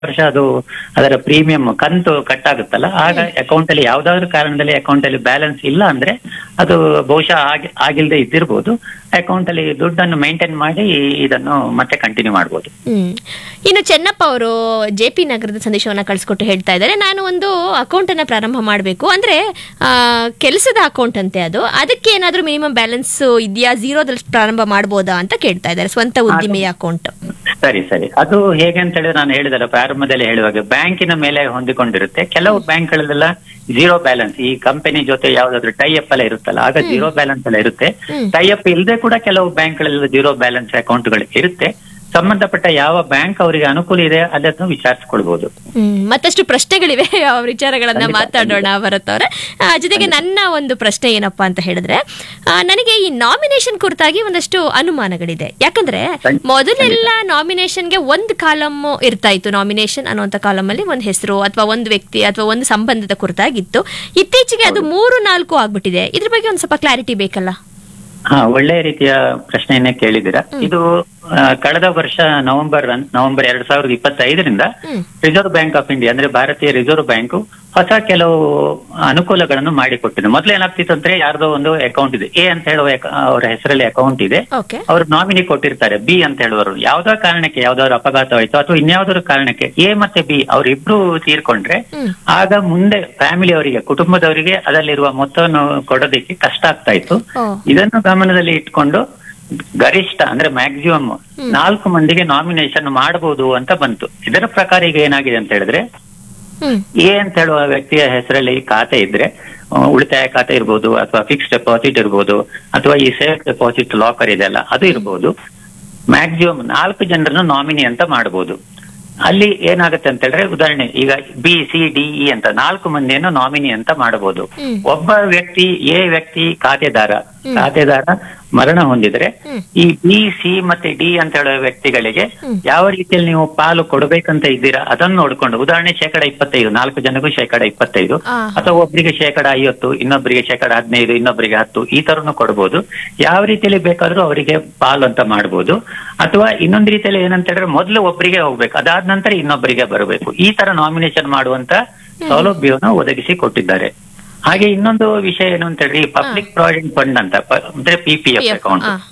ವರ್ಷ ಅದು ಅದರ ಪ್ರೀಮಿಯಂ ಕಂತು ಕಟ್ ಆಗುತ್ತಲ್ಲ ಆಗ ಅಕೌಂಟ್ ಅಲ್ಲಿ ಯಾವ್ದಾದ್ರು ಕಾರಣದಲ್ಲಿ ಅಕೌಂಟ್ ಅಲ್ಲಿ ಬ್ಯಾಲೆನ್ಸ್ ಇಲ್ಲ ಅಂದ್ರೆ ಅದು ಬಹುಶಃ ಆಗಿ ಆಗಿಲ್ದೆ ಇದ್ದಿರ್ಬೋದು ಅಕೌಂಟ್ ಅಲ್ಲಿ ದುಡ್ಡನ್ನು ಮೇಂಟೈನ್ ಮಾಡಿ ಇದನ್ನು ಮತ್ತೆ ಕಂಟಿನ್ಯೂ ಮಾಡ್ಬೋದು ಹ್ಮ್ ಇನ್ನು ಚೆನ್ನಪ್ಪ ಅವರು ಜೆ ಪಿ ನಗರದ ಸಂದೇಶವನ್ನ ಕಳಿಸ್ಕೊಟ್ಟು ಹೇಳ್ತಾ ಇದ್ದಾರೆ ನಾನು ಒಂದು ಅಕೌಂಟ್ ಅನ್ನ ಪ್ರಾರಂಭ ಮಾಡಬೇಕು ಅಂದ್ರೆ ಆ, ಕೆಲಸದ ಅಕೌಂಟ್ ಅಂತೆ ಅದು ಅದಕ್ಕೆ ಏನಾದ್ರೂ ಮಿನಿಮಮ್ ಬ್ಯಾಲೆನ್ಸ್ ಇದೆಯಾ ಝೀರೋದಲ್ಲಿ ಪ್ರಾರಂಭ ಮಾಡ್ಬೋದಾ ಅಂತ ಕೇಳ್ತಾ ಇದ್ದಾರೆ ಸ್ವಂತ ಉದ್ದಿಮೆಯ ಅಕೌಂಟ್ ಸರಿ ಸರಿ ಅದು ಹೇಗೆ ಅಂತ ಹೇಳಿದ್ರೆ ನಾನು ಹೇಳಿದಲ್ಲ ಪ್ರಾರಂಭದಲ್ಲಿ ಹೇಳುವಾಗ ಬ್ಯಾಂಕಿನ ಮೇಲೆ ಹೊಂದಿಕೊಂಡಿರುತ್ತೆ ಕೆಲವು ಬ್ಯಾಂಕ್ಗಳಲ್ಲೆಲ್ಲ ಜೀರೋ ಬ್ಯಾಲೆನ್ಸ್ ಈ ಕಂಪನಿ ಜೊತೆ ಯಾವ್ದಾದ್ರು ಟೈ ಅಪ್ ಎಲ್ಲ ಇರುತ್ತಲ್ಲ ಆಗ ಜೀರೋ ಬ್ಯಾಲೆನ್ಸ್ ಎಲ್ಲ ಇರುತ್ತೆ ಹ್ಮ್. ಟೈ ಅಪ್ ಇಲ್ಲದೆ ಕೂಡ ಕೆಲವು ಬ್ಯಾಂಕ್ಗಳಲ್ಲಿ ಜೀರೋ ಬ್ಯಾಲೆನ್ಸ್ ಅಕೌಂಟ್ಗಳು ಇರುತ್ತೆ ಸಂಬಂಧಪಟ್ಟ ಯಾವ ಬ್ಯಾಂಕ್ ಅವರಿಗೆ ಅನುಕೂಲ ಇದೆ ಅದನ್ನು ವಿಚಾರಿಸ್ಕೊಳ್ಬಹುದು ಹ್ಮ್ ಮತ್ತಷ್ಟು ಪ್ರಶ್ನೆಗಳಿವೆ ಆ ವಿಚಾರಗಳನ್ನ ಖಂಡಿತ, ಮಾತಾಡೋಣ ಭರತ್ ಅವರ ಜೊತೆಗೆ ನನ್ನ ಒಂದು ಪ್ರಶ್ನೆ ಏನಪ್ಪಾ ಅಂತ ಹೇಳಿದ್ರೆ ಆ, ನನಗೆ ಈ ನಾಮಿನೇಷನ್ ಕುರಿತಾಗಿ ಒಂದಷ್ಟು ಅನುಮಾನಗಳಿದೆ ಯಾಕಂದ್ರೆ ಖಂಡಿತ. ಮೊದಲೆಲ್ಲ ನಾಮಿನೇಷನ್ಗೆ ಒಂದು ಕಾಲಮ್ ಇರ್ತಾ ಇತ್ತು ನಾಮಿನೇಷನ್ ಅನ್ನುವಂಥ ಕಾಲಮ್ ಅಲ್ಲಿ ಒಂದು ಹೆಸರು ಅಥವಾ ಒಂದು ವ್ಯಕ್ತಿ ಅಥವಾ ಒಂದು ಸಂಬಂಧದ ಕುರಿತಾಗಿತ್ತು ಇತ್ತೀಚೆಗೆ ಅದು ಮೂರು ನಾಲ್ಕು ಆಗ್ಬಿಟ್ಟಿದೆ ಇದ್ರ ಬಗ್ಗೆ ಒಂದು ಸ್ವಲ್ಪ ಕ್ಲಾರಿಟಿ ಬೇಕಲ್ಲ ಹಾ ಒಳ್ಳೆ ರೀತಿಯ ಪ್ರಶ್ನೆಯನ್ನೇ ಕೇಳಿದ್ದೀರಾ ಇದು ಆ, ಕಳೆದ ವರ್ಷ ನವೆಂಬರ್ ಅನ್- ನವೆಂಬರ್ ಎರಡ್ ಸಾವಿರದ ಇಪ್ಪತ್ತೈದರಿಂದ ಹ್ಮ್ ರಿಸರ್ವ್ ಬ್ಯಾಂಕ್ ಆಫ್ ಇಂಡಿಯಾ ಅಂದ್ರೆ ಭಾರತೀಯ ರಿಸರ್ವ್ ಬ್ಯಾಂಕ್ ಹೊಸ ಕೆಲವು ಅನುಕೂಲಗಳನ್ನು ಮಾಡಿಕೊಟ್ಟಿದೆ ಮೊದಲು ಏನಾಗ್ತಿತ್ತು ಅಂದ್ರೆ ಯಾರ್ದೋ ಒಂದು ಅಕೌಂಟ್ ಇದೆ ಎ ಅಂತ ಹೇಳುವ ac- ಅವರ ಹೆಸರಲ್ಲಿ ಅಕೌಂಟ್ ಇದೆ ಓಕೆ ಅವ್ರು ನಾಮಿನಿ ಕೊಟ್ಟಿರ್ತಾರೆ ಬಿ ಅಂತ ಹೇಳುವರು ಯಾವ್ದೋ ಕಾರಣಕ್ಕೆ ಯಾವ್ದಾದ್ರು ಅಪಘಾತವಾಯ್ತು ಅಥವಾ ಇನ್ಯಾವ್ದಾದ್ರು ಕಾರಣಕ್ಕೆ ಎ ಮತ್ತೆ ಬಿ ಅವರಿಬ್ರು ತೀರ್ಕೊಂಡ್ರೆ ಹ್ಮ್ ಆಗ ಮುಂದೆ ಫ್ಯಾಮಿಲಿ ಅವರಿಗೆ ಕುಟುಂಬದವರಿಗೆ ಅದರಲ್ಲಿರುವ ಮೊತ್ತವನ್ನು ಕೊಡೋದಕ್ಕೆ ಕಷ್ಟ ಆಗ್ತಾ ಇತ್ತು ಓ ಇದನ್ನು ಗಮನದಲ್ಲಿ ಇಟ್ಕೊಂಡು ಗರಿಷ್ಠ ಅಂದ್ರೆ ಮ್ಯಾಕ್ಸಿಮಮ್ ನಾಲ್ಕು ಮಂದಿಗೆ ನಾಮಿನೇಷನ್ ಮಾಡಬಹುದು ಅಂತ ಬಂತು ಇದರ ಪ್ರಕಾರ ಈಗ ಏನಾಗಿದೆ ಅಂತ ಹೇಳಿದ್ರೆ ಹ್ಮ್ ಎ ಅಂತ ಹೇಳುವ ವ್ಯಕ್ತಿಯ ಹೆಸರಲ್ಲಿ ಖಾತೆ ಇದ್ರೆ ಆ, ಉಳಿತಾಯ ಖಾತೆ ಇರ್ಬೋದು ಅಥವಾ ಫಿಕ್ಸ್ ಡೆಪಾಸಿಟ್ ಇರ್ಬೋದು ಅಥವಾ ಈ ಸೇಫ್ ಡೆಪಾಸಿಟ್ ಲಾಕರ್ ಇದೆಲ್ಲ ಅದು ಇರ್ಬೋದು ಮ್ಯಾಕ್ಸಿಮಮ್ ನಾಲ್ಕು ಜನರನ್ನು ನಾಮಿನಿ ಅಂತ ಮಾಡಬಹುದು ಅಲ್ಲಿ ಏನಾಗುತ್ತೆ ಅಂತ ಹೇಳಿದ್ರೆ ಉದಾಹರಣೆ ಈಗ ಬಿ ಸಿ ಡಿ ಇ ಅಂತ ನಾಲ್ಕು ಮಂದಿಯನ್ನು ನಾಮಿನಿ ಅಂತ ಮಾಡಬಹುದು ಹ್ಮ್. ಒಬ್ಬ ವ್ಯಕ್ತಿ ಎ ವ್ಯಕ್ತಿ ಖಾತೆದಾರ ಖಾತೆದಾರ ಮರಣ ಹೊಂದಿದ್ರೆ ಹ್ಮ್. ಈ ಬಿ ಸಿ ಮತ್ತೆ ಡಿ ಅಂತ ಹೇಳುವ ವ್ಯಕ್ತಿಗಳಿಗೆ ಹ್ಮ್. ಯಾವ ರೀತಿಯಲ್ಲಿ ನೀವು ಪಾಲು ಕೊಡಬೇಕಂತ ಇದ್ದೀರಾ ಅದನ್ನು ನೋಡ್ಕೊಂಡು ಉದಾಹರಣೆ ಶೇಕಡ ಇಪ್ಪತ್ತೈದು ನಾಲ್ಕು ಜನಗೂ ಶೇಕಡ ಇಪ್ಪತ್ತೈದು ಆ. ಅಥವಾ ಒಬ್ಬರಿಗೆ ಶೇಕಡ ಐವತ್ತು ಇನ್ನೊಬ್ಬರಿಗೆ ಶೇಕಡ ಹದಿನೈದು ಇನ್ನೊಬ್ಬರಿಗೆ ಹತ್ತು ಈ ತರನು ಕೊಡಬಹುದು ಯಾವ ರೀತಿಯಲ್ಲಿ ಬೇಕಾದ್ರೂ ಅವರಿಗೆ ಪಾಲು ಅಂತ ಮಾಡಬಹುದು ಅಥವಾ ಇನ್ನೊಂದು ರೀತಿಯಲ್ಲಿ ಏನಂತ ಹೇಳಿದ್ರೆ ಮೊದಲು ಒಬ್ಬರಿಗೆ ಹೋಗ್ಬೇಕು ಅದಾದ ನಂತರ ಇನ್ನೊಬ್ಬರಿಗೆ ಬರಬೇಕು ಈ ತರ ನಾಮಿನೇಷನ್ ಮಾಡುವಂತ ಸೌಲಭ್ಯವನ್ನು ಒದಗಿಸಿ ಕೊಟ್ಟಿದ್ದಾರೆ ಹಾಗೆ ಇನ್ನೊಂದು ವಿಷಯ ಏನು ಅಂತ ಹೇಳಿದ್ರೆ ಪಬ್ಲಿಕ್ ಪ್ರಾವಿಡೆಂಟ್ ಫಂಡ್ ಅಂತ ಪ- ಅಂದ್ರೆ ಪಿ ಪಿ ಎಫ್ ಅಕೌಂಟ್ ಆ.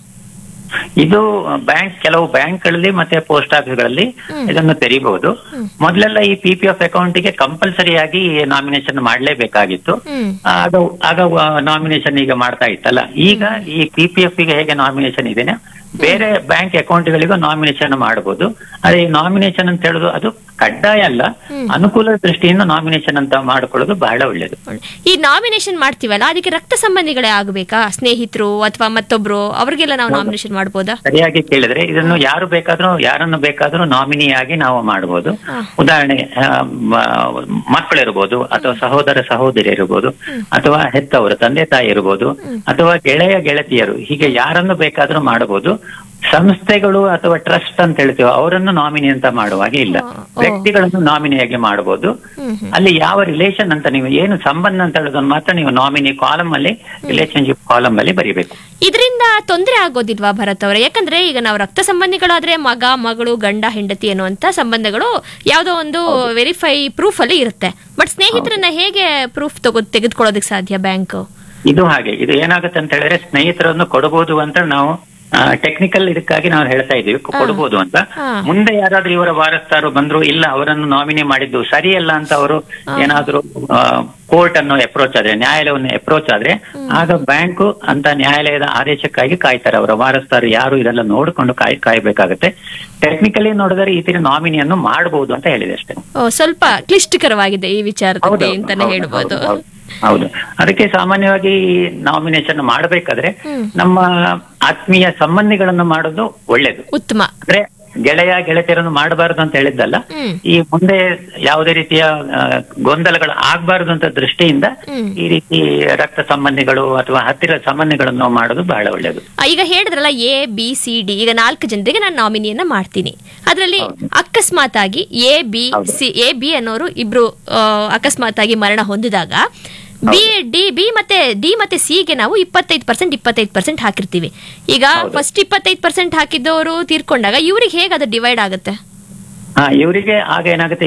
ಇದು ಬ್ಯಾಂಕ್ ಕೆಲವು ಬ್ಯಾಂಕ್ಗಳಲ್ಲಿ ಮತ್ತೆ ಪೋಸ್ಟ್ ಆಫೀಸ್ಗಳಲ್ಲಿ ಹ್ಮ್. ಇದನ್ನು ತೆರೀಬಹುದು ಹ್ಮ್. ಮೊದಲೆಲ್ಲ ಈ ಪಿ ಪಿ ಎಫ್ ಅಕೌಂಟಿಗೆ ಕಂಪಲ್ಸರಿ ಆಗಿ ನಾಮಿನೇಷನ್ ಮಾಡಲೇಬೇಕಾಗಿತ್ತು ಹ್ಮ್ ಆಗ ಆಗ ನಾಮಿನೇಷನ್ ಈಗ ಮಾಡ್ತಾ ಇತ್ತಲ್ಲ ಈಗ ಈ ಪಿ ಪಿ ಎಫ್ ಗೆ ಹೇಗೆ ನಾಮಿನೇಷನ್ ಇದೆಯಾ ಬೇರೆ ಬ್ಯಾಂಕ್ ಅಕೌಂಟ್ಗಳಿಗೂ ನಾಮಿನೇಷನ್ ಮಾಡಬಹುದು ಆದ್ರೆ ಈ ನಾಮಿನೇಷನ್ ಅಂತ ಹೇಳುದು ಅದು ಕಡ್ಡಾಯ ಅಲ್ಲ ಹ್ಮ್. ಅನುಕೂಲ ದೃಷ್ಟಿಯಿಂದ ನಾಮಿನೇಷನ್ ಅಂತ ಮಾಡ್ಕೊಳ್ಳೋದು ಬಹಳ ಒಳ್ಳೇದು ಒಳ್ಳೆ. ಈ ನಾಮಿನೇಷನ್ ಮಾಡ್ತೀವಲ್ಲ ಅದಕ್ಕೆ ರಕ್ತ ಸಂಬಂಧಿಗಳೇ ಆಗಬೇಕಾ ಸ್ನೇಹಿತರು ಅಥವಾ ಮತ್ತೊಬ್ರು ಅವ್ರಿಗೆಲ್ಲ ನಾವು ನಾಮಿನೇಷನ್ ಮಾಡ್ಬೋದಾ ಸರಿಯಾಗಿ ಕೇಳಿದ್ರೆ ಇದನ್ನು ಯಾರು ಬೇಕಾದ್ರೂ ಯಾರನ್ನು ಬೇಕಾದ್ರೂ ನಾಮಿನಿಯಾಗಿ ನಾವು ಮಾಡಬಹುದು ಹಾ. ಉದಾಹರಣೆ ಆ, ಮ- ಮಕ್ಕಳಿರ್ಬೋದು ಅಥವಾ ಸಹೋದರ ಸಹೋದರಿ ಇರ್ಬೋದು ಅಥವಾ ಹೆತ್ತವರು ತಂದೆ ತಾಯಿ ಇರ್ಬೋದು ಅಥವಾ ಗೆಳೆಯ ಗೆಳತಿಯರು ಹೀಗೆ ಯಾರನ್ನು ಬೇಕಾದ್ರೂ ಮಾಡಬಹುದು ಸಂಸ್ಥೆಗಳು ಅಥವಾ ಟ್ರಸ್ಟ್ ಅಂತ ಹೇಳ್ತೀವಿ ಅವರನ್ನು ನಾಮಿನಿ ಅಂತ ಮಾಡುವಾಗೆ ಇಲ್ಲ ಓ, ಓ. ವ್ಯಕ್ತಿಗಳನ್ನು ನಾಮಿನಿಯಾಗಿ ಮಾಡಬಹುದು ಹ್ಮ್ ಹ್ಮ್ ಅಲ್ಲಿ ಯಾವ ರಿಲೇಷನ್ ಅಂತ ನೀವು ಏನು ಸಂಬಂಧ ಅಂತ ಹೇಳೋದನ್ನ ಮಾತ್ರ ನೀವು ನಾಮಿನಿ ಕಾಲಮ್ ಅಲ್ಲಿ ರಿಲೇಶನ್ಶಿಪ್ ಕಾಲಮ್ ಅಲ್ಲಿ ಬರಿಬೇಕು ಇದರಿಂದ ತೊಂದರೆ ಆಗೋದಿಲ್ವಾ ಭರತ್ ಅವರೇ ಯಾಕಂದ್ರೆ ಈಗ ನಾವು ರಕ್ತ ಸಂಬಂಧಿಗಳಾದ್ರೆ ಮಗ ಮಗಳು ಗಂಡ ಹೆಂಡತಿ ಅನ್ನುವಂತ ಸಂಬಂಧಗಳು ಯಾವುದೋ ಒಂದು ವೆರಿಫೈ ಪ್ರೂಫ್ ಅಲ್ಲಿ ಇರುತ್ತೆ ಬಟ್ ಸ್ನೇಹಿತರನ್ನ ಹೇಗೆ ಪ್ರೂಫ್ ತಗೋ ತೆಗೆದುಕೊಳ್ಳೋದಕ್ಕೆ ಸಾಧ್ಯ ಬ್ಯಾಂಕ್ ಇದು ಹಾಗೆ ಇದು ಏನಾಗುತ್ತೆ ಅಂತ ಹೇಳಿದ್ರೆ ಸ್ನೇಹಿತರನ್ನು ಕೊಡಬಹುದು ಅಂತ ನಾವು ಟೆಕ್ನಿಕಲ್ ಇದಕ್ಕಾಗಿ ನಾವು ಹೇಳ್ತಾ ಇದೀವಿ ಕೊಡಬಹುದು ಅಂತ ಹಾ. ಮುಂದೆ ಯಾರಾದ್ರೂ ಇವರ ವಾರಸ್ದಾರರು ಬಂದ್ರು ಇಲ್ಲ ಅವರನ್ನು ನಾಮಿನಿ ಮಾಡಿದ್ದು ಸರಿಯಲ್ಲ ಅಂತ ಅವರು ಏನಾದ್ರೂ ಕೋರ್ಟ್ ಅನ್ನು ಅಪ್ರೋಚ್ ಆದ್ರೆ ನ್ಯಾಯಾಲಯವನ್ನು ಅಪ್ರೋಚ್ ಆದ್ರೆ ಆಗ ಬ್ಯಾಂಕು ಅಂತ ನ್ಯಾಯಾಲಯದ ಆದೇಶಕ್ಕಾಗಿ ಕಾಯ್ತಾರೆ ಅವರ ವಾರಸ್ದಾರರು ಯಾರು ಇದೆಲ್ಲ ನೋಡಿಕೊಂಡು ಕಾಯ್ ಕಾಯ್ಬೇಕಾಗತ್ತೆ ಟೆಕ್ನಿಕಲಿ ನೋಡಿದರೆ ಈ ತರ ನಾಮಿನಿಯನ್ನು ಮಾಡಬಹುದು ಅಂತ ಹೇಳಿದೆ ಅಷ್ಟೇ ಓ, ಸ್ವಲ್ಪ ಕ್ಲಿಷ್ಟಕರವಾಗಿದೆ ಈ ವಿಚಾರದ ಹೌದು, ಅಂತಾನೆ ಹೌದು, ಹೇಳ್ಬೋದು ಹೌದು, ಹೌದು. ಹೌದು ಅದಕ್ಕೆ ಸಾಮಾನ್ಯವಾಗಿ ನಾಮಿನೇಷನ್ ಮಾಡಬೇಕಾದ್ರೆ ಹ್ಮ್. ನಮ್ಮ ಆತ್ಮೀಯ ಸಂಬಂಧಿಗಳನ್ನು ಮಾಡೋದು ಒಳ್ಳೇದು ಉತ್ತಮ ಅಂದ್ರೆ ಗೆಳೆಯ ಗೆಳತಿಯರನ್ನು ಮಾಡಬಾರದು ಅಂತ ಹೇಳಿದ್ದಲ್ಲ ಹ್ಮ್ ಈ ಮುಂದೆ ಯಾವುದೇ ರೀತಿಯ ಆ, ಗೊಂದಲಗಳು ಆಗ್ಬಾರ್ದು ಅಂತ ದೃಷ್ಟಿಯಿಂದ ಹ್ಮ್. ಈ ರೀತಿ ರಕ್ತ ಸಂಬಂಧಿಗಳು ಅಥವಾ ಹತ್ತಿರ ಸಂಬಂಧಿಗಳನ್ನು ಮಾಡೋದು ಬಹಳ ಒಳ್ಳೇದು ಆ, ಈಗ ಹೇಳಿದ್ರಲ್ಲ ಎ ಬಿ ಸಿ ಡಿ ಈಗ ನಾಲ್ಕು ಜನರಿಗೆ ನಾನು ನಾಮಿನಿಯನ್ನ ಮಾಡ್ತೀನಿ ಅದರಲ್ಲಿ ಅಕಸ್ಮಾತ್ ಆಗಿ ಎ ಬಿ ಹೌದು. ಸಿ ಎ ಬಿ ಅನ್ನೋರು ಇಬ್ರು ಆ, ಅಕಸ್ಮಾತ್ ಆಗಿ ಮರಣ ಹೊಂದಿದಾಗ ಬಿ ಡಿ ಬಿ ಮತ್ತೆ ಡಿ ಮತ್ತೆ ಸಿ ಗೆ ನಾವು ಇಪ್ಪತ್ತೈದು ಪರ್ಸೆಂಟ್ ಇಪ್ಪತ್ತೈದು ಪರ್ಸೆಂಟ್ ಹಾಕಿರ್ತೀವಿ ಈಗ ಹೌದು. ಫಸ್ಟ್ ಇಪ್ಪತ್ತೈದು ಪರ್ಸೆಂಟ್ ಹಾಕಿದ್ದವರು ತೀರ್ಕೊಂಡಾಗ ಇವ್ರಿಗೆ ಹೇಗೆ ಅದು ಡಿವೈಡ್ ಆಗುತ್ತೆ ಹಾ ಇವರಿಗೆ ಆಗ ಏನಾಗುತ್ತೆ